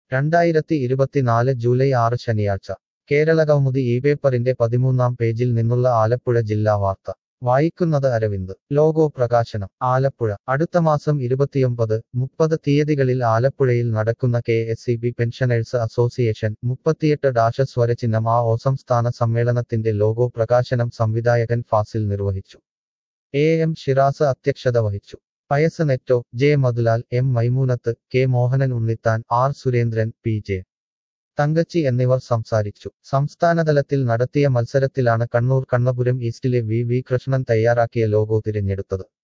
രണ്ടായിരത്തി ഇരുപത്തിനാല് ജൂലൈ ആറ് ശനിയാഴ്ച കേരളകൗമുദി ഈ പേപ്പറിന്റെ പതിമൂന്നാം പേജിൽ നിന്നുള്ള ആലപ്പുഴ ജില്ലാ വാർത്ത വായിക്കുന്നത് അരവിന്ദ് ലോഗോ പ്രകാശനം ആലപ്പുഴ അടുത്ത മാസം ഇരുപത്തിയൊമ്പത് മുപ്പത് തീയതികളിൽ ആലപ്പുഴയിൽ നടക്കുന്ന K S C B pensioners association മുപ്പത്തിയെട്ട് ഡാഷ സ്വരചിഹ്നം ആ ഓ സംസ്ഥാന സമ്മേളനത്തിന്റെ ലോഗോ പ്രകാശനം സംവിധായകൻ ഫാസിൽ നിർവഹിച്ചു എ എം ഷിറാസ് അധ്യക്ഷത വഹിച്ചു Pius Netto J Madhulal M Maimoonath K Mohanan Unnithan R Surendran P J Thankachi എന്നിവർ സംസാരിച്ചു സംസ്ഥാനതലത്തിൽ നടത്തിയ മത്സരത്തിലാണ് കണ്ണൂർ കണ്ണപുരം ഈസ്റ്റിലെ വി വി കൃഷ്ണൻ തയ്യാറാക്കിയ ലോഗോ തിരഞ്ഞെടുത്തത്